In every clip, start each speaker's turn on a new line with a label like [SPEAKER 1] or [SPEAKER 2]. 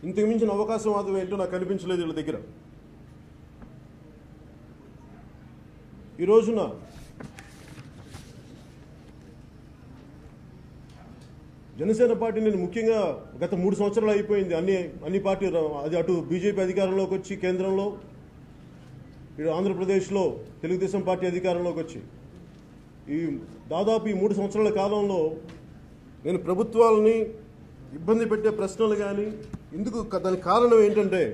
[SPEAKER 1] ఇంతకు మించిన అవకాశవాదం ఏంటో నాకు కనిపించలేదు వీళ్ళ దగ్గర ఈ రోజున జనసేన పార్టీ నేను ముఖ్యంగా గత మూడు సంవత్సరాలు అయిపోయింది అన్ని అన్ని పార్టీ అది అటు బీజేపీ అధికారంలోకి వచ్చి కేంద్రంలో ఇటు ఆంధ్రప్రదేశ్లో తెలుగుదేశం పార్టీ అధికారంలోకి వచ్చి ఈ దాదాపు ఈ మూడు సంవత్సరాల కాలంలో నేను ప్రభుత్వాలని ఇబ్బంది పెట్టే ప్రశ్నలు కానీ ఎందుకు దానికి కారణం ఏంటంటే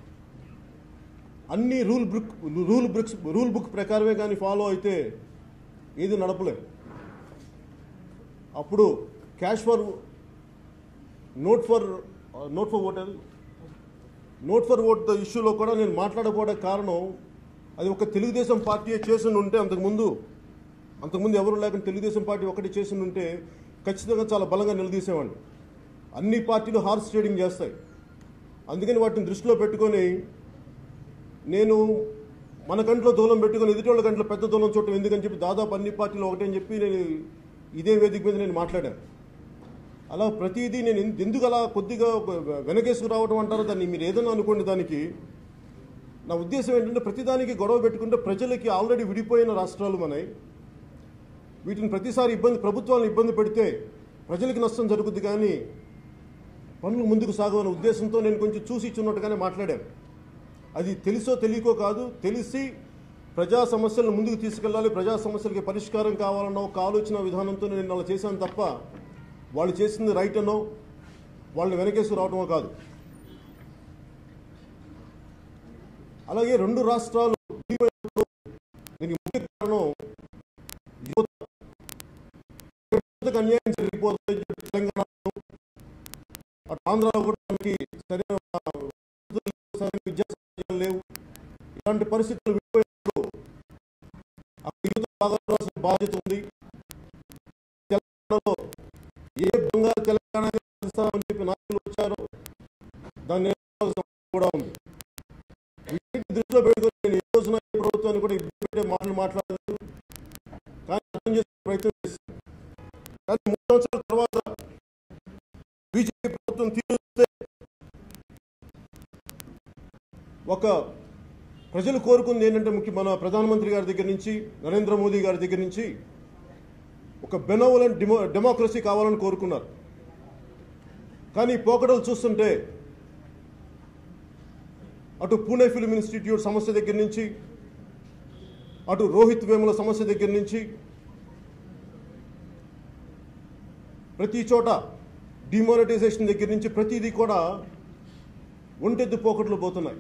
[SPEAKER 1] అన్ని rule book rule books rule book ప్రకారమే కానీ ఫాలో అయితే ఏది నడపలేదు అప్పుడు cash for note for note for vote అది నోట్ ఫర్ ఓట్ ఇష్యూలో కూడా నేను మాట్లాడకపోవడానికి కారణం అది ఒక తెలుగుదేశం పార్టీ చేసి ఉంటే అంతకుముందు అంతకుముందు ఎవరు లేకుండా తెలుగుదేశం పార్టీ ఒకటి చేసి ఉంటే ఖచ్చితంగా చాలా బలంగా నిలదీసేవాడిని అన్ని పార్టీలు హార్స్ ట్రేడింగ్ చేస్తాయి అందుకని వాటిని దృష్టిలో పెట్టుకొని నేను మన కంట్లో దూలం పెట్టుకొని ఎదుటి కంట్లో పెద్ద దూలం చూడటం ఎందుకని చెప్పి దాదాపు అన్ని పార్టీలు ఒకటే అని చెప్పి నేను ఇదే వేదిక మీద నేను మాట్లాడాను అలా ప్రతిదీ నేను ఎందు- ఎందుకు అలా కొద్దిగా ఒక వెనకేసుకు రావడం అంటారో దాన్ని మీరు ఏదైనా అనుకోండి దానికి నా ఉద్దేశం ఏంటంటే ప్రతిదానికి గొడవ పెట్టుకుంటే ప్రజలకి ఆల్రెడీ విడిపోయిన రాష్ట్రాలు మనవి వీటిని ప్రతిసారి ఇబ్బంది ప్రభుత్వాలను ఇబ్బంది పెడితే ప్రజలకి నష్టం జరుగుద్ది కానీ పనులు ముందుకు సాగవనే ఉద్దేశంతో నేను కొంచెం చూసి ఇచ్చున్నట్టుగానే మాట్లాడాను అది తెలుసో తెలియకో కాదు తెలిసి ప్రజా సమస్యలను ముందుకు తీసుకెళ్ళాలి ప్రజా సమస్యలకి పరిష్కారం కావాలన్న ఒక ఆలోచన విధానంతో నేను అలా చేశాను తప్ప వాళ్ళు చేసింది రైట్ అనో వాళ్ళని వెనకేసుకు రావటమో కాదు అలాగే రెండు రాష్ట్రాలు విడిపోయినప్పుడు దీనికి ముఖ్య కారణం యువత యువతకు అన్యాయం జరిగిపోతుంది అని చెప్పి తెలంగాణలో అటు ఆంధ్రాలో కూడా మనకి సరైన సరైన విద్యా సౌకర్యాలు లేవు ఇలాంటి పరిస్థితులు విడిపోయినప్పుడు ఆ యువత బాధపడాల్సిన బాధ్యత ఉంది తెలంగాణలో ఏ బంగారు తెలంగాణ సాధిస్తామని చెప్పి నాయకులు వచ్చారో దాన్ని నిలబడాల్సిన అవసరం కూడా ఉంది వీటిని దృష్టిలో పెట్టుకొని నేను ఏ రోజున ఏ ప్రభుత్వాన్ని కూడా ఇబ్బంది పెట్టే మాటలు మాట్లాడలేదు కానీ అర్థం చేసే ప్రయత్నం చేశాను కానీ మూడు సంవత్సరాల తర్వాత బీజేపీ ప్రభుత్వం తీరుస్తే ఒక ప్రజలు కోరుకుంది ఏంటంటే ముఖ్య మన ప్రధానమంత్రి గారి దగ్గర నుంచి నరేంద్ర మోదీ గారి దగ్గర నుంచి ఒక బెనోవలెంట్ డెమో డెమోక్రసీ కావాలని కోరుకున్నారు కానీ ఈ పోకడలు చూస్తుంటే అటు పూణే ఫిల్మ్ ఇన్స్టిట్యూట్ సమస్య దగ్గర నుంచి అటు రోహిత్ వేముల సమస్య దగ్గర నుంచి ప్రతి చోట డిమానిటైజేషన్ దగ్గర నుంచి ప్రతిదీ కూడా ఒంటెద్దు పోకట్లు పోతున్నాయి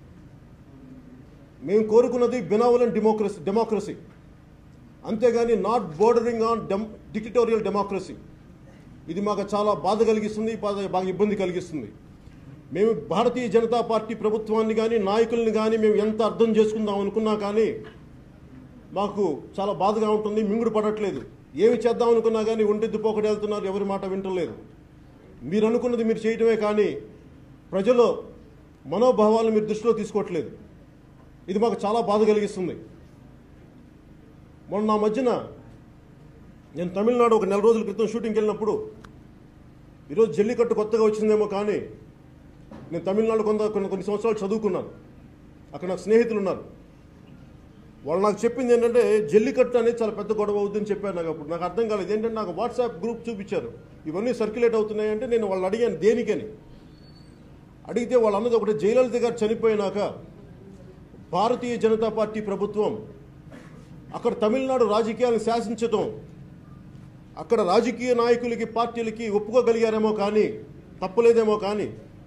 [SPEAKER 1] మేము కోరుకున్నది బెనావలెంట్ డెమోక్రసీ డెమోక్రసీ అంతేగాని not bordering on dem dictatorial democracy ఇది మాకు చాలా బాధ కలిగిస్తుంది బాధ- బాగా ఇబ్బంది కలిగిస్తుంది మేము భారతీయ జనతా పార్టీ ప్రభుత్వాన్ని కానీ నాయకుల్ని కానీ మేము ఎంత అర్థం చేసుకుందాం అనుకున్నా కానీ మాకు చాలా బాధగా ఉంటుంది మింగుడు పడట్లేదు ఏమి చేద్దాం అనుకున్నా కానీ ఒంటెద్దు పోకటి వెళ్తున్నారు ఎవరి మాట వింటలేదు మీరు అనుకున్నది మీరు చేయటమే కానీ ప్రజల మనోభావాలను మీరు దృష్టిలో తీసుకోవట్లేదు ఇది మాకు చాలా బాధ కలిగిస్తుంది మొన్న నా మధ్యన నేను తమిళనాడు ఒక నెల రోజుల క్రితం షూటింగ్కి వెళ్ళినప్పుడు ఈరోజు జల్లికట్టు కొత్తగా వచ్చిందేమో కానీ నేను తమిళనాడు కొంత కొన్ని కొన్ని సంవత్సరాలు చదువుకున్నాను అక్కడ నాకు స్నేహితులు ఉన్నారు వాళ్ళు నాకు చెప్పింది ఏంటంటే జల్లికట్టు అనేది చాలా పెద్ద గొడవ అవుతుందని చెప్పారు నాకు అప్పుడు నాకు అర్థం కాలేదు ఏంటంటే నాకు వాట్సాప్ గ్రూప్ చూపించారు ఇవన్నీ సర్క్యులేట్ అవుతున్నాయి అంటే నేను వాళ్ళు అడిగాను దేనికని అడిగితే వాళ్ళు అన్నది ఒకటి జయలలిత గారు చనిపోయినాక భారతీయ జనతా పార్టీ ప్రభుత్వం అక్కడ తమిళనాడు రాజకీయాలను శాసించటం అక్కడ రాజకీయ నాయకులకి పార్టీలకి ఒప్పుకోగలిగారేమో కానీ తప్పలేదేమో కానీ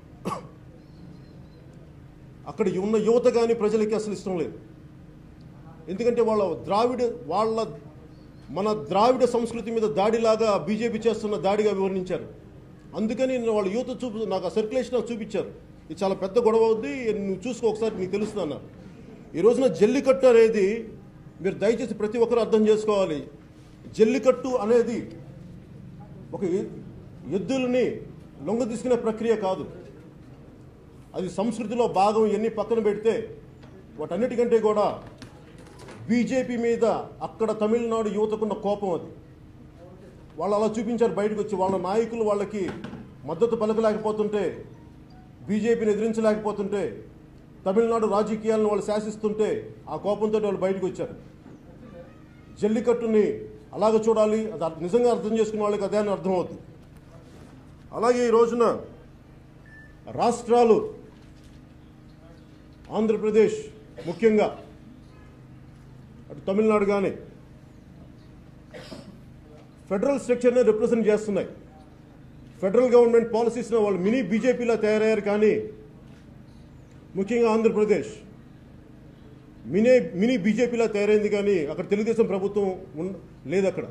[SPEAKER 1] అక్కడ ఉన్న యువత కానీ ప్రజలకి అసలు ఇష్టం లేదు ఎందుకంటే వాళ్ళ ద్రావిడ వాళ్ళ మన ద్రావిడ సంస్కృతి మీద దాడిలాగా బీజేపీ చేస్తున్న దాడిగా వివరించారు అందుకని నేను వాళ్ళ యువత చూపు నాకు ఆ సర్క్యులేషన్ నాకు చూపించారు ఇది చాలా పెద్ద గొడవ అవుద్ది నువ్వు చూసుకో ఒకసారి నీకు తెలుస్తుంది అన్నారు ఈ రోజున జల్లికట్టు అనేది మీరు దయచేసి ప్రతి ఒక్కరు అర్థం చేసుకోవాలి జల్లికట్టు అనేది ఒక ఎ- ఎద్దులని లొంగ తీసుకునే ప్రక్రియ కాదు అది సంస్కృతిలో భాగం ఇవన్నీ పక్కన పెడితే వాటన్నిటికంటే కూడా బీజేపీ మీద అక్కడ తమిళనాడు యువతకున్న కోపం అది వాళ్ళు అలా చూపించారు బయటకు వచ్చి వాళ్ళ నాయకులు వాళ్ళకి మద్దతు పలకలేకపోతుంటే బీజేపీని ఎదిరించలేకపోతుంటే తమిళనాడు రాజకీయాలను వాళ్ళు శాసిస్తుంటే ఆ కోపంతో వాళ్ళు బయటకు వచ్చారు జల్లికట్టుని అలాగ చూడాలి అది అర్థం- నిజంగా అర్థం చేసుకున్న వాళ్ళకి అదే అని అర్థమవుతుంది అలాగే ఈ రోజున రాష్ట్రాలు ఆంధ్రప్రదేశ్ ముఖ్యంగా అటు తమిళనాడు కానీ ఫెడరల్ స్ట్రక్చర్నే రిప్రజెంట్ చేస్తున్నాయి ఫెడరల్ గవర్నమెంట్ పాలసీస్లో వాళ్ళు మినీ బీజేపీలా తయారయ్యారు కానీ ముఖ్యంగా ఆంధ్రప్రదేశ్ మినీ మినీ బీజేపీలా తయారైంది కానీ అక్కడ తెలుగుదేశం ప్రభుత్వం ఉన్ లేదు అక్కడ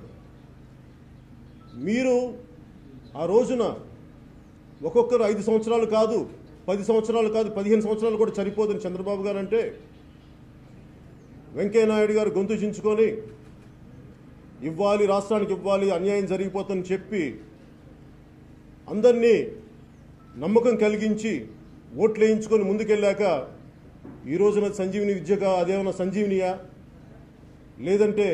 [SPEAKER 1] మీరు ఆ రోజున ఒక్కొక్కరు ఐదు సంవత్సరాలు కాదు పది సంవత్సరాలు కాదు పదిహేను సంవత్సరాలు కూడా సరిపోదని చంద్రబాబు గారు అంటే వెంకయ్యనాయుడు గారు గొంతు చించుకొని ఇవ్వాలి రాష్ట్రానికి ఇవ్వాలి అన్యాయం జరిగిపోతుందని చెప్పి అందరినీ నమ్మకం కలిగించి ఓట్లు వేయించుకొని ముందుకెళ్ళాక ఈ రోజున సంజీవిని విద్యగా అదేమన్నా సంజీవినియా లేదంటే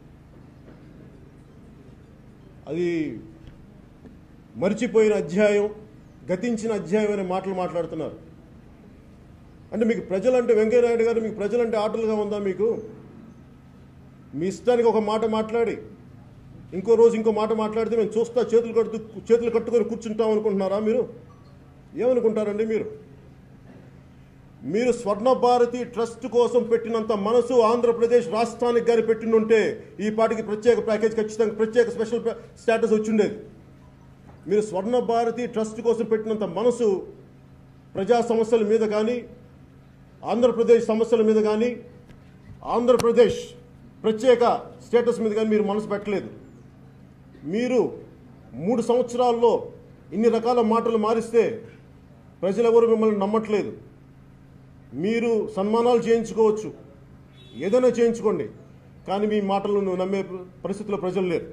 [SPEAKER 1] అది మరిచిపోయిన అధ్యాయం గతించిన అధ్యాయం అనే మాటలు మాట్లాడుతున్నారు అంటే మీకు ప్రజలంటే వెంకయ్యనాయుడు గారు మీకు ప్రజలంటే ఆటలుగా ఉందా మీకు మీ ఇష్టానికి ఒక మాట మాట్లాడి ఇంకో రోజు ఇంకో మాట మాట్లాడితే మేము చూస్తా చేతులు కడుతూ చేతులు కట్టుకొని కూర్చుంటాం అనుకుంటున్నారా మీరు ఏమనుకుంటారండి మీరు మీరు స్వర్ణ భారతి ట్రస్ట్ కోసం పెట్టినంత మనసు ఆంధ్రప్రదేశ్ రాష్ట్రానికి గారి పెట్టినుంటే ఈ పాటికి ప్రత్యేక ప్యాకేజ్ ఖచ్చితంగా ప్రత్యేక స్పెషల్ ప్యా- స్టేటస్ వచ్చిండేది మీరు స్వర్ణ భారతి ట్రస్ట్ కోసం పెట్టినంత మనసు ప్రజా సమస్యల మీద కానీ ఆంధ్రప్రదేశ్ సమస్యల మీద కానీ ఆంధ్రప్రదేశ్ ప్రత్యేక స్టేటస్ మీద కానీ మీరు మనసు పెట్టలేదు మీరు మూడు సంవత్సరాల్లో ఇన్ని రకాల మాటలు మారిస్తే ప్రజలెవరు మిమ్మల్ని నమ్మట్లేదు మీరు సన్మానాలు చేయించుకోవచ్చు ఏదైనా చేయించుకోండి కానీ మీ మాటలను నమ్మే పరిస్థితిలో ప్రజలు లేరు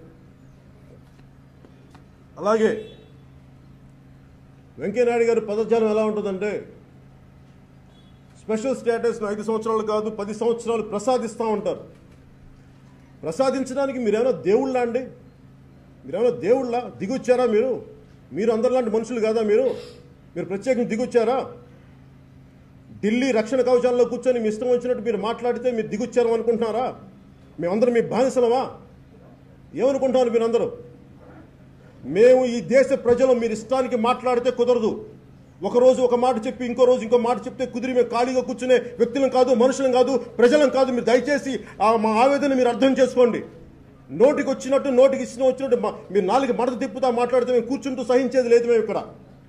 [SPEAKER 1] అలాగే వెంకయ్యనాయుడు గారి పదజాలం ఎలా ఉంటుందంటే స్పెషల్ స్టేటస్ను ఐదు సంవత్సరాలు కాదు పది సంవత్సరాలు ప్రసాదిస్తూ ఉంటారు ప్రసాదించడానికి మీరేమైనా దేవుళ్ళా అండి మీరేమైనా దేవుళ్ళ దిగొచ్చారా మీరు మీరు అందరిలాంటి మనుషులు కాదా మీరు మీరు ప్రత్యేకంగా దిగొచ్చారా ఢిల్లీ రక్షణ కవచాల్లో కూర్చొని మీ ఇష్టం వచ్చినట్టు మీరు మాట్లాడితే మీరు దిగొచ్చారు అనుకుంటున్నారా మేమందరం మీ బానిసలవా ఏమనుకుంటున్నారు మీరందరూ మేము ఈ దేశ ప్రజలు మీరు ఇష్టానికి మాట్లాడితే కుదరదు ఒక రోజు ఒక మాట చెప్పి ఇంకో రోజు ఇంకో మాట చెప్తే కుదిరి మేము ఖాళీగా కూర్చునే వ్యక్తులం కాదు మనుషులం కాదు ప్రజలం కాదు మీరు దయచేసి ఆ మా ఆవేదన మీరు అర్థం చేసుకోండి నోటికి వచ్చినట్టు నోటికి ఇష్టం వచ్చినట్టు మా- మీరు నాలుగు మడత తిప్పుతా మాట్లాడితే మేము కూర్చుంటూ సహించేది లేదు మేము ఇక్కడ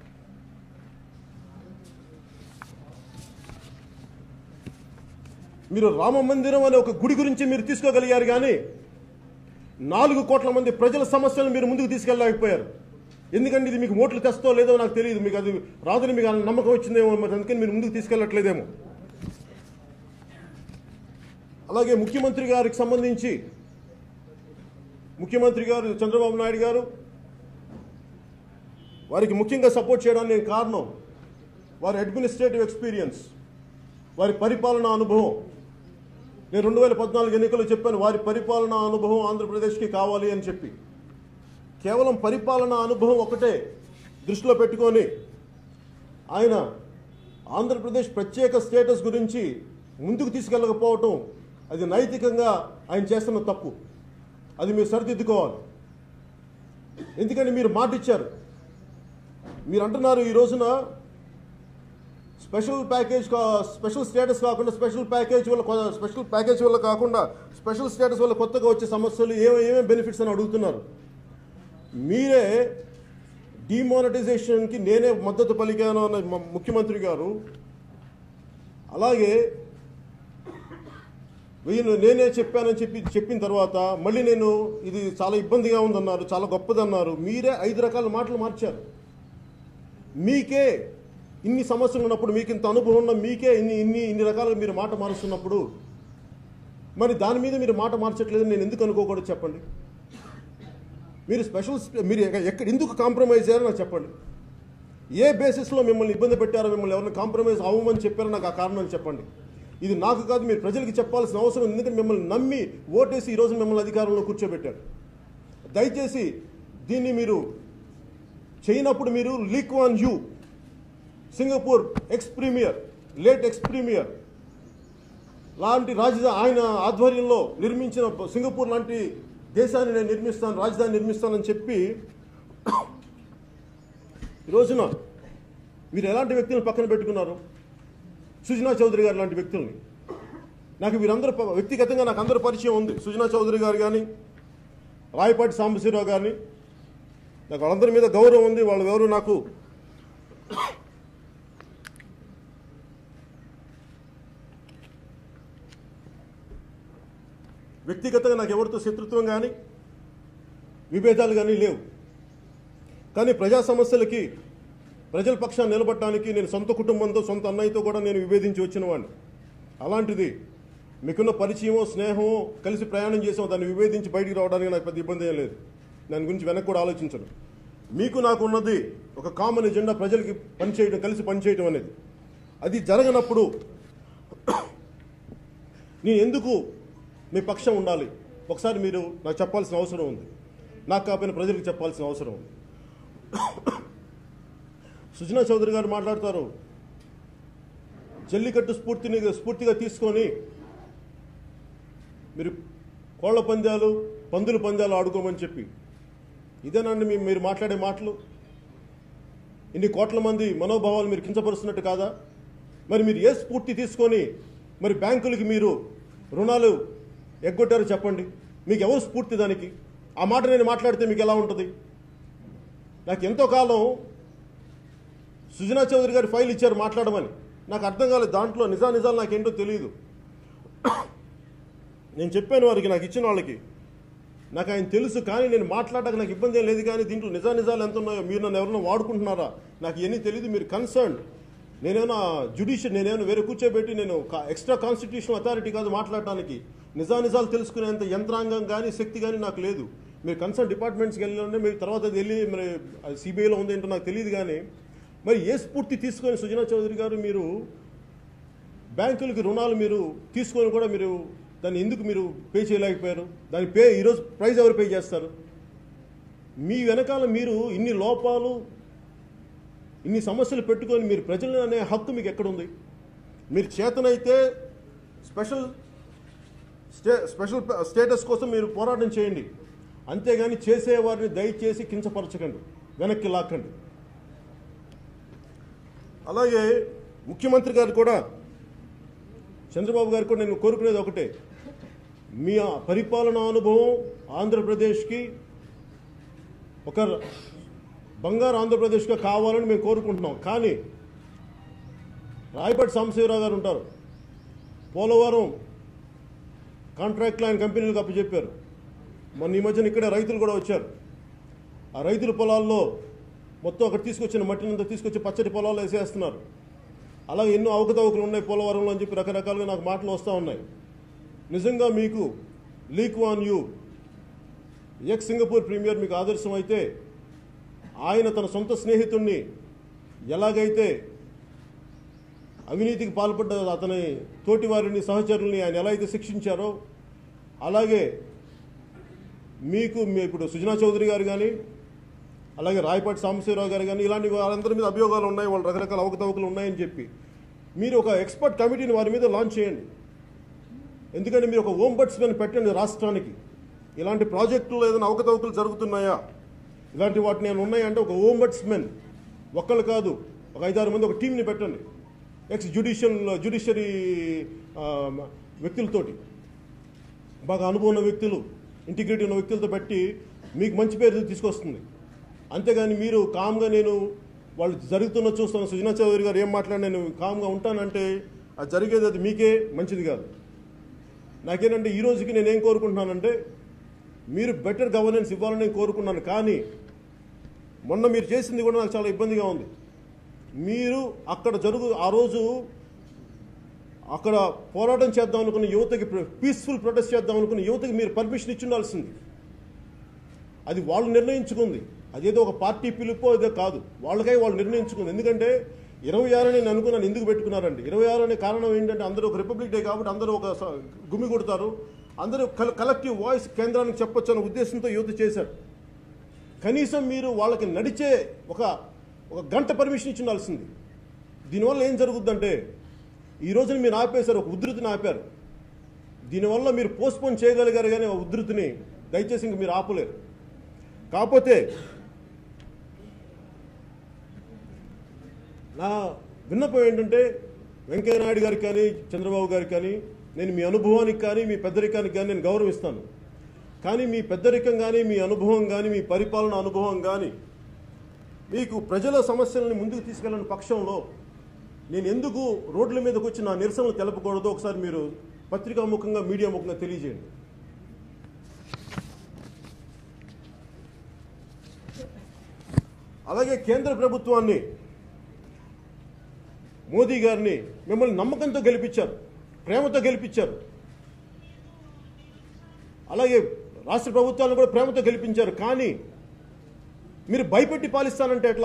[SPEAKER 1] మీరు రామ మందిరం అనే ఒక గుడి గురించి మీరు తీసుకోగలిగారు కానీ నాలుగు కోట్ల మంది ప్రజల సమస్యలను మీరు ముందుకు తీసుకెళ్ళలేకపోయారు ఎందుకంటే ఇది మీకు ఓట్లు తెస్తో లేదో నాకు తెలియదు మీకు అది రాదని మీకు ఆ నమ్మకం వచ్చిందేమో మరి అందుకని మీరు ముందుకు తీసుకెళ్ళట్లేదేమో అలాగే ముఖ్యమంత్రి గారికి సంబంధించి ముఖ్యమంత్రి గారు చంద్రబాబు నాయుడు గారు వారికి ముఖ్యంగా సపోర్ట్ చేయడానికి నేను కారణం వారి అడ్మినిస్ట్రేటివ్ ఎక్స్పీరియన్స్ వారి పరిపాలనా అనుభవం నేను రెండు వేల పద్నాలుగు ఎన్నికల్లో చెప్పాను వారి పరిపాలనా అనుభవం ఆంధ్రప్రదేశ్కి కావాలి అని చెప్పి కేవలం పరిపాలనా అనుభవం ఒకటే దృష్టిలో పెట్టుకొని ఆయన ఆంధ్రప్రదేశ్ ప్రత్యేక స్టేటస్ గురించి ముందుకు తీసుకెళ్ళకపోవటం అది నైతికంగా ఆయన చేస్తున్న తప్పు అది మీరు సరిదిద్దుకోవాలి ఎందుకంటే మీరు మాట ఇచ్చారు మీరు అంటున్నారు ఈ రోజున స్పెషల్ ప్యాకేజ్ కా- స్పెషల్ స్టేటస్ కాకుండా స్పెషల్ ప్యాకేజ్ వల్ల కొ- స్పెషల్ ప్యాకేజ్ వల్ల కాకుండా స్పెషల్ స్టేటస్ వల్ల కొత్తగా వచ్చే సమస్యలు ఏమే ఏమేమి బెనిఫిట్స్ అని అడుగుతున్నారు మీరే డిమానిటైజేషన్కి నేనే మద్దతు పలికాను అన్న మ- ముఖ్యమంత్రి గారు అలాగే వీళ్ళు నేనే చెప్పానని చెప్పి చెప్పిన తర్వాత మళ్ళీ నేను ఇది చాలా ఇబ్బందిగా ఉందన్నారు చాలా గొప్పదన్నారు మీరే ఐదు రకాల మాటలు మార్చారు మీకే ఇన్ని సమస్యలు ఉన్నప్పుడు మీకు ఇంత అనుభవం ఉన్న మీకే ఇన్ని ఇన్ని ఇన్ని రకాలుగా మీరు మాట మారుస్తున్నప్పుడు మరి దాని మీద మీరు మాట మార్చట్లేదని నేను ఎందుకు అనుకోకూడదు చెప్పండి మీరు స్పెషల్ మీరు ఎక్క- ఎక్కడ ఎందుకు కాంప్రమైజ్ అయ్యారో నాకు చెప్పండి ఏ బేసిస్లో మిమ్మల్ని ఇబ్బంది పెట్టారో మిమ్మల్ని ఎవరిని కాంప్రమైజ్ అవ్వమని చెప్పారో నాకు ఆ కారణం చెప్పండి ఇది నాకు కాదు మీరు ప్రజలకి చెప్పాల్సిన అవసరం ఉంది. ఎందుకంటే మిమ్మల్ని నమ్మి ఓటేసి ఈరోజు మిమ్మల్ని అధికారంలో కూర్చోబెట్టారు దయచేసి దీన్ని మీరు చేయనప్పుడు మీరు Lee Kuan Yew Singapore ex premier late ex premier లాంటి రాజధాని ఆయన ఆధ్వర్యంలో నిర్మించిన సింగపూర్ లాంటి దేశాన్ని నేను నిర్మిస్తాను రాజధాని నిర్మిస్తానని చెప్పి ఈ రోజున మీరు ఎలాంటి వ్యక్తులను పక్కన పెట్టుకున్నారు సుజనా చౌదరి గారు లాంటి వ్యక్తుల్ని నాకు వీరందరూ ప- వ్యక్తిగతంగా నాకు అందరూ పరిచయం ఉంది సుజనా చౌదరి గారు కానీ రాయపాటి సాంబశివరావు గారిని నాకు వాళ్ళందరి మీద గౌరవం ఉంది వాళ్ళు ఎవరు నాకు వ్యక్తిగతంగా నాకు ఎవరితో శత్రుత్వం కానీ విభేదాలు కానీ లేవు కానీ ప్రజా సమస్యలకి ప్రజల పక్షాన్ని నిలబడటానికి నేను సొంత కుటుంబంతో సొంత అన్నయ్యతో కూడా నేను విభేదించి వచ్చిన వాడిని అలాంటిది మీకున్న పరిచయమో స్నేహమో కలిసి ప్రయాణం చేసామో దాన్ని విభేదించి బయటికి రావడానికి నాకు పెద్ద ఇబ్బంది ఏం లేదు దాని గురించి వెనక్కి కూడా ఆలోచించను మీకు నాకు ఉన్నది ఒక కామన్ ఎజెండా ప్రజలకి పనిచేయడం కలిసి పనిచేయడం అనేది అది జరగనప్పుడు నేను ఎందుకు మీ పక్షం ఉండాలి ఒకసారి మీరు నాకు చెప్పాల్సిన అవసరం ఉంది నాకు కాకపోయిన ప్రజలకు చెప్పాల్సిన అవసరం ఉంది సుజనా చౌదరి గారు మాట్లాడతారు జల్లికట్టు స్ఫూర్తిని స్ఫూర్తిగా తీసుకొని మీరు కోళ్ల పందాలు పందుల పందాలు ఆడుకోమని చెప్పి ఇదేనండి మీ మీరు మాట్లాడే మాటలు ఇన్ని కోట్ల మంది మనోభావాలు మీరు కించపరుస్తున్నట్టు కాదా మరి మీరు ఏ స్ఫూర్తి తీసుకొని మరి బ్యాంకులకి మీరు రుణాలు ఎగ్గొట్టారో చెప్పండి మీకు ఎవరు స్ఫూర్తి దానికి ఆ మాట నేను మాట్లాడితే మీకు ఎలా ఉంటుంది నాకు ఎంతో కాలం సుజనా చౌదరి గారి ఫైల్ ఇచ్చారు మాట్లాడమని నాకు అర్థం కాలేదు దాంట్లో నిజా నిజాలు నాకేంటో తెలియదు నేను చెప్పాను వారికి నాకు ఇచ్చిన వాళ్ళకి నాకు ఆయన తెలుసు కానీ నేను మాట్లాడడానికి నాకు ఇబ్బంది ఏం లేదు కానీ దీంట్లో నిజా నిజాలు ఎంత ఉన్నాయో మీరు నన్ను ఎవరైనా వాడుకుంటున్నారా నాకు ఇవన్నీ తెలియదు మీరు కన్సర్న్ నేనేమైనా జ్యుడిషియల్ నేనేమైనా వేరే కూర్చోబెట్టి నేను ఎక్స్ట్రా కాన్స్టిట్యూషనల్ అథారిటీ కాదు మాట్లాడటానికి నిజా నిజాలు తెలుసుకునేంత యంత్రాంగం కానీ శక్తి కానీ నాకు లేదు మీరు కన్సర్న్ డిపార్ట్మెంట్స్కి వెళ్ళి మీరు తర్వాత అది వెళ్ళి మరి సిబిఐలో ఉంది ఏంటో నాకు తెలియదు కానీ మరి ఏ స్ఫూర్తి తీసుకొని సుజనా చౌదరి గారు మీరు బ్యాంకులకి రుణాలు మీరు తీసుకొని కూడా మీరు దాన్ని ఎందుకు మీరు పే చేయలేకపోయారు దాని పే ఈరోజు ప్రైజ్ ఎవరు పే చేస్తారు మీ వెనకాల మీరు ఇన్ని లోపాలు ఇన్ని సమస్యలు పెట్టుకొని మీరు ప్రజలను అనే హక్కు మీకు ఎక్కడుంది మీరు చేతనైతే స్పెషల్ స్టే స్పెషల్ స్టేటస్ కోసం మీరు పోరాటం చేయండి అంతేగాని చేసేవారిని దయచేసి కించపరచకండి వెనక్కి లాక్కండి అలాగే ముఖ్యమంత్రి గారు కూడా చంద్రబాబు గారు కూడా నేను కోరుకునేది ఒకటే మీ ఆ పరిపాలనా అనుభవం ఆంధ్రప్రదేశ్కి ఒక బంగారు ఆంధ్రప్రదేశ్గా కావాలని మేము కోరుకుంటున్నాం కానీ రాయపాటి సాంబశివరావు గారు ఉంటారు పోలవరం కాంట్రాక్ట్లు ఆయన కంపెనీలకు అప్పచెప్పారు మొన్న ఈ మధ్యన ఇక్కడే రైతులు కూడా వచ్చారు ఆ రైతుల పొలాల్లో మొత్తం అక్కడ తీసుకొచ్చిన మట్టినంతా తీసుకొచ్చి పచ్చటి పొలాల్లో వేసేస్తున్నారు అలాగే ఎన్నో అవకతవకలు ఉన్నాయి పోలవరంలో అని చెప్పి రకరకాలుగా నాకు మాటలు వస్తూ ఉన్నాయి నిజంగా మీకు Lee Kuan Yew ex Singapore premier మీకు ఆదర్శం అయితే ఆయన తన సొంత స్నేహితుణ్ణి ఎలాగైతే అవినీతికి పాల్పడ్డ అతని తోటి వారిని సహచరుల్ని ఆయన ఎలా అయితే శిక్షించారో అలాగే మీకు మీ ఇప్పుడు సుజనా చౌదరి గారు కానీ అలాగే రాయపాటి సాంబశివరావు గారు కానీ ఇలాంటి వారందరి మీద అభియోగాలు ఉన్నాయి వాళ్ళు రకరకాల అవకతవకలు ఉన్నాయని చెప్పి మీరు ఒక ఎక్స్పర్ట్ కమిటీని వారి మీద లాంచ్ చేయండి ఎందుకంటే మీరు ఒక ఓం బట్స్మెన్ పెట్టండి రాష్ట్రానికి ఇలాంటి ప్రాజెక్టులు ఏదైనా అవకతవకలు జరుగుతున్నాయా ఇలాంటి వాటిని నేను ఉన్నాయంటే ఒక ఓం బట్స్మెన్ ఒక్కళ్ళు కాదు ఒక ఐదారు మంది ఒక టీంని పెట్టండి ఎక్స్ జ్యుడిషియల్ జ్యుడిషియరీ వ్యక్తులతోటి బాగా అనుభవం ఉన్న వ్యక్తులు ఇంటిగ్రిటీ ఉన్న వ్యక్తులతో పెట్టి మీకు మంచి పేరు తీసుకొస్తుంది అంతేగాని మీరు కామ్గా నేను వాళ్ళు జరుగుతున్న చూస్తాను సుజనా చౌదరి గారు ఏం మాట్లాడి నేను కామ్గా ఉంటానంటే అది జరిగేది అది మీకే మంచిది కాదు నాకేంటంటే ఈ రోజుకి నేను ఏం కోరుకుంటున్నానంటే మీరు బెటర్ గవర్నెన్స్ ఇవ్వాలని నేను కోరుకున్నాను కానీ మొన్న మీరు చేసింది కూడా నాకు చాలా ఇబ్బందిగా ఉంది మీరు అక్కడ జరుగు ఆ రోజు అక్కడ పోరాటం చేద్దాం అనుకున్న యువతకి పీస్ఫుల్ ప్రొటెస్ట్ చేద్దాం అనుకున్న యువతకి మీరు పర్మిషన్ ఇచ్చి ఉండాల్సింది అది వాళ్ళు నిర్ణయించుకుంది అదేదో ఒక పార్టీ పిలుపో ఇదే కాదు వాళ్ళకై వాళ్ళు నిర్ణయించుకుంది ఎందుకంటే ఇరవై ఆరు నేను అనుకున్నాను ఎందుకు పెట్టుకున్నారండి ఇరవై ఆరు అనే కారణం ఏంటంటే అందరూ ఒక రిపబ్లిక్ డే కాబట్టి అందరూ ఒక స- గుమి కొడతారు అందరూ కల- కలెక్టివ్ వాయిస్ కేంద్రానికి చెప్పొచ్చు అనే ఉద్దేశంతో యువత చేశారు కనీసం మీరు వాళ్ళకి నడిచే ఒక ఒక గంట పర్మిషన్ ఇచ్చి ఉండాల్సింది దీనివల్ల ఏం జరుగుద్దంటే ఈ రోజున మీరు ఆపేశారు ఒక ఉధృతిని ఆపారు దీనివల్ల మీరు పోస్ట్పోన్ చేయగలిగారు కానీ ఆ ఉధృతిని దయచేసి ఇంక మీరు ఆపలేరు కాకపోతే నా విన్నపం ఏంటంటే వెంకయ్యనాయుడు గారికి కానీ చంద్రబాబు గారికి కానీ నేను మీ అనుభవానికి కానీ మీ పెద్దరికానికి కానీ నేను గౌరవిస్తాను కానీ మీ పెద్దరికం కానీ మీ అనుభవం కానీ మీ పరిపాలన అనుభవం కానీ మీకు ప్రజల సమస్యలను ముందుకు తీసుకెళ్ళని పక్షంలో నేను ఎందుకు రోడ్ల మీదకి వచ్చి నా నిరసనలు తెలపకూడదో ఒకసారి మీరు పత్రికా ముఖంగా మీడియా ముఖంగా తెలియజేయండి అలాగే కేంద్ర ప్రభుత్వాన్ని మోదీ గారిని మిమ్మల్ని నమ్మకంతో గెలిపించారు ప్రేమతో గెలిపించారు అలాగే రాష్ట్ర ప్రభుత్వాలను కూడా ప్రేమతో గెలిపించారు కానీ మీరు భయపెట్టి పాలిస్తానంటే ఎట్లా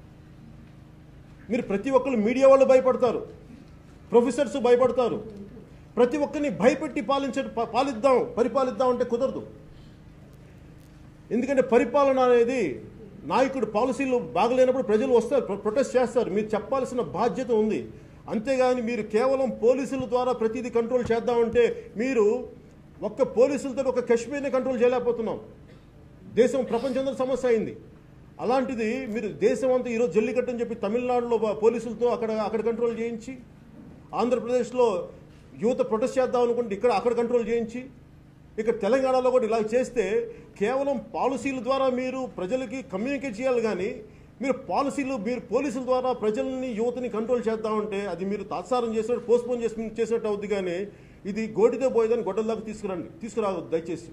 [SPEAKER 1] మీరు ప్రతి ఒక్కరు మీడియా వాళ్ళు భయపడతారు ప్రొఫెసర్స్ భయపడతారు ప్రతి ఒక్కరిని భయపెట్టి పాలించ పా- పాలిద్దాం పరిపాలిద్దాం అంటే కుదరదు ఎందుకంటే పరిపాలన అనేది నాయకుడు పాలసీలు బాగలేనప్పుడు ప్రజలు వస్తారు ప్రొ- ప్రొటెస్ట్ చేస్తారు మీరు చెప్పాల్సిన బాధ్యత ఉంది అంతేగాని మీరు కేవలం పోలీసుల ద్వారా ప్రతిదీ కంట్రోల్ చేద్దామంటే మీరు ఒక్క పోలీసులతో ఒక కశ్మీర్ని కంట్రోల్ చేయలేకపోతున్నాం దేశం ప్రపంచంలో సమస్య అయింది అలాంటిది మీరు దేశం అంతా ఈరోజు జల్లికట్టు అని చెప్పి తమిళనాడులో బా- పోలీసులతో అక్కడ అక్కడ కంట్రోల్ చేయించి ఆంధ్రప్రదేశ్లో యువత ప్రొటెస్ట్ చేద్దాం అనుకుంటే ఇక్కడ అక్కడ కంట్రోల్ చేయించి ఇక్కడ తెలంగాణలో కూడా ఇలా చేస్తే కేవలం పాలసీల ద్వారా మీరు ప్రజలకి కమ్యూనికేట్ చేయాలి కానీ మీరు పాలసీలు మీరు పోలీసుల ద్వారా ప్రజల్ని యువతని కంట్రోల్ చేద్దామంటే అది మీరు తాత్సారం చేసినట్టు పోస్ట్పోన్ చేసి చేసినట్టు అవుద్ది కానీ ఇది గోటితో పోయేదని గొడ్డల దాకా తీసుకురండి తీసుకురావద్దు దయచేసి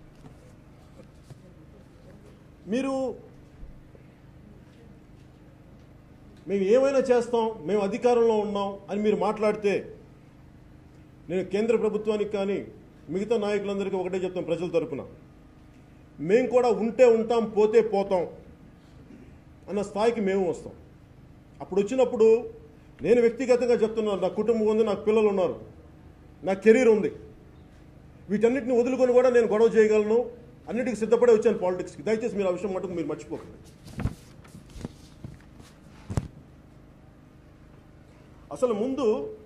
[SPEAKER 1] మీరు మేము ఏమైనా చేస్తాం మేము అధికారంలో ఉన్నాం అని మీరు మాట్లాడితే నేను కేంద్ర ప్రభుత్వానికి కానీ మిగతా నాయకులందరికీ ఒకటే చెప్తాం ప్రజల తరపున మేము కూడా ఉంటే ఉంటాం పోతే పోతాం అన్న స్థాయికి మేము వస్తాం అప్పుడు వచ్చినప్పుడు నేను వ్యక్తిగతంగా చెప్తున్నాను నా కుటుంబం ఉంది నాకు పిల్లలు ఉన్నారు నా కెరీర్ ఉంది వీటన్నిటిని వదులుకొని కూడా నేను గొడవ చేయగలను అన్నిటికీ సిద్ధపడే వచ్చాను పాలిటిక్స్కి దయచేసి మీరు ఆ విషయం మటుకు మీరు మర్చిపోకండి అసలు ముందు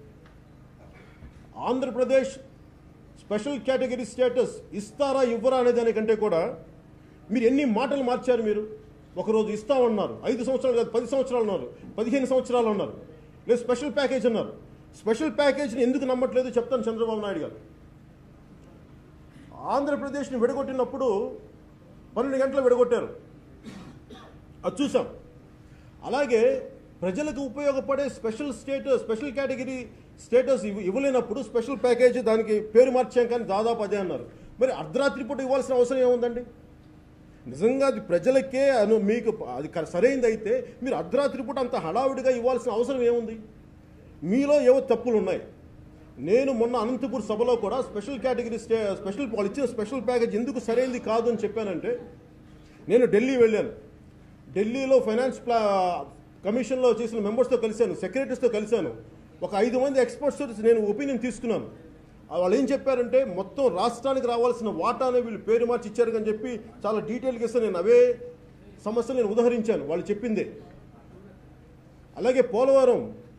[SPEAKER 1] ఆంధ్రప్రదేశ్ స్పెషల్ కేటగిరీ స్టేటస్ ఇస్తారా ఇవ్వరా అనే దానికంటే కూడా మీరు ఎన్ని మాటలు మార్చారు మీరు ఒకరోజు ఇస్తామన్నారు ఐదు సంవత్సరాలు కాదు పది సంవత్సరాలు అన్నారు పదిహేను సంవత్సరాలు అన్నారు లేదు స్పెషల్ ప్యాకేజ్ అన్నారు స్పెషల్ ప్యాకేజ్ని ఎందుకు నమ్మట్లేదు చెప్తాను చంద్రబాబు నాయుడు గారు ఆంధ్రప్రదేశ్ని విడగొట్టినప్పుడు పన్నెండు గంటలు విడగొట్టారు అది చూసాం అలాగే ప్రజలకు ఉపయోగపడే special status special category status ఇవ్వ- ఇవ్వలేనప్పుడు స్పెషల్ ప్యాకేజీ దానికి పేరు మార్చాం కానీ దాదాపు అదే అన్నారు మరి అర్ధరాత్రి పూట ఇవ్వాల్సిన అవసరం ఏముందండి నిజంగా అది ప్రజలకే అను మీకు అది క- సరైనది అయితే మీరు అర్ధరాత్రి పూట అంత హడావుడిగా ఇవ్వాల్సిన అవసరం ఏముంది మీలో ఏవో తప్పులు ఉన్నాయి నేను మొన్న అనంతపూర్ సభలో కూడా స్పెషల్ కేటగిరీ స్టే స్పెషల్ వాళ్ళు ఇచ్చిన స్పెషల్ ప్యాకేజ్ ఎందుకు సరైనది కాదు అని చెప్పానంటే నేను ఢిల్లీ వెళ్ళాను ఢిల్లీలో ఫైనాన్స్ ప్లా కమిషన్లో చేసిన మెంబర్స్తో కలిశాను సెక్రటరీస్తో కలిశాను ఒక ఐదు మంది ఎక్స్పర్ట్స్ నేను ఒపీనియన్ తీసుకున్నాను ఆ వాళ్ళు ఏం చెప్పారంటే మొత్తం రాష్ట్రానికి రావాల్సిన వాటానే వీళ్ళు పేరు మార్చి ఇచ్చారు అని చెప్పి చాలా డీటెయిల్గా ఇస్తే నేను అవే సమస్యలు నేను ఉదహరించాను వాళ్ళు చెప్పిందే అలాగే పోలవరం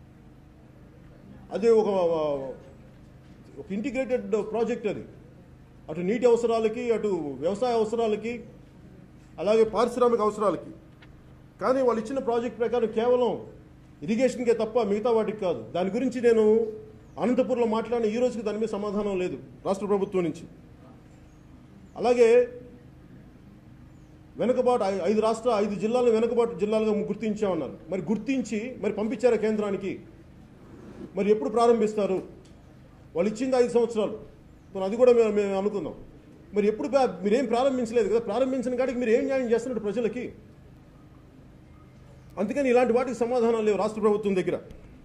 [SPEAKER 1] అది ఒక ఒక ఇంటిగ్రేటెడ్ ప్రాజెక్ట్ అది అటు నీటి అవసరాలకి అటు వ్యవసాయ అవసరాలకి అలాగే పారిశ్రామిక అవసరాలకి కానీ వాళ్ళు ఇచ్చిన ప్రాజెక్ట్ ప్రకారం కేవలం ఇరిగేషన్కే తప్ప మిగతా వాటికి కాదు దాని గురించి నేను అనంతపూర్లో మాట్లాడిన ఈ రోజుకి దాని మీద సమాధానం లేదు రాష్ట్ర ప్రభుత్వం నుంచి అలాగే వెనుకబాటు ఐ- ఐదు రాష్ట్ర ఐదు జిల్లాలను వెనుకబాటు జిల్లాలుగా గుర్తించామన్నారు మరి గుర్తించి మరి పంపించారా కేంద్రానికి మరి ఎప్పుడు ప్రారంభిస్తారు వాళ్ళు ఇచ్చింది ఐదు సంవత్సరాలు మరి అది కూడా మేము మేము అనుకుందాం మరి ఎప్పుడు ప్రా- మీరేం ప్రారంభించలేదు కదా ప్రారంభించిన కాడికి మీరు ఏం న్యాయం చేస్తున్నట్టు ప్రజలకి అందుకని ఇలాంటి వాటికి సమాధానం లేవు రాష్ట్ర ప్రభుత్వం దగ్గర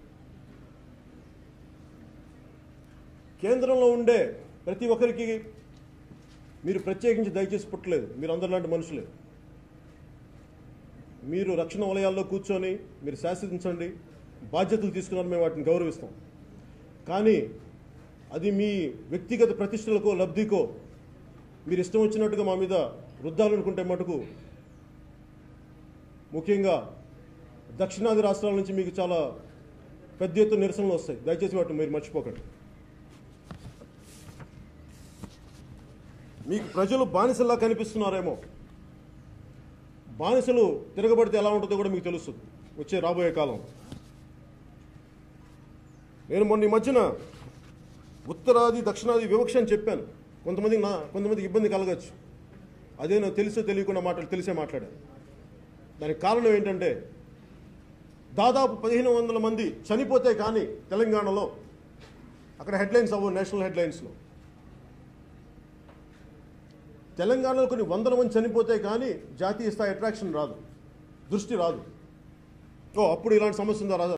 [SPEAKER 1] కేంద్రంలో ఉండే ప్రతి ఒక్కరికి మీరు ప్రత్యేకించి దయచేసి పుట్టలేదు మీరు అందరిలాంటి మనుషులే మీరు రక్షణ వలయాల్లో కూర్చొని మీరు శాసించండి బాధ్యతలు తీసుకున్నారు మేము వాటిని గౌరవిస్తాం కానీ అది మీ వ్యక్తిగత ప్రతిష్టలకో లబ్ధికో మీరు ఇష్టం వచ్చినట్టుగా మా మీద రుద్దాలనుకుంటే మటుకు ముఖ్యంగా దక్షిణాది రాష్ట్రాల నుంచి మీకు చాలా పెద్ద ఎత్తున నిరసనలు వస్తాయి దయచేసి వాటిని మీరు మర్చిపోకండి మీకు ప్రజలు బానిసల్లా కనిపిస్తున్నారేమో బానిసలు తిరగబడితే ఎలా ఉంటుందో కూడా మీకు తెలుస్తుంది వచ్చే రాబోయే కాలం నేను మొన్న ఈ మధ్యన ఉత్తరాది దక్షిణాది వివక్ష అని చెప్పాను కొంతమందికి నా కొంతమందికి ఇబ్బంది కలగచ్చు అదే నాకు తెలిసో తెలియకుండా మాట్లాడి తెలిసే మాట్లాడాను దానికి కారణం ఏంటంటే దాదాపు పదిహేను వందల మంది చనిపోతే కానీ తెలంగాణలో అక్కడ హెడ్లైన్స్ అవ్వవు నేషనల్ హెడ్లైన్స్లో తెలంగాణలో కొన్ని వందల మంది చనిపోతే కానీ జాతీయ స్థాయి అట్రాక్షన్ రాదు దృష్టి రాదు ఓ అప్పుడు ఇలాంటి సమస్య ఉందా రాదా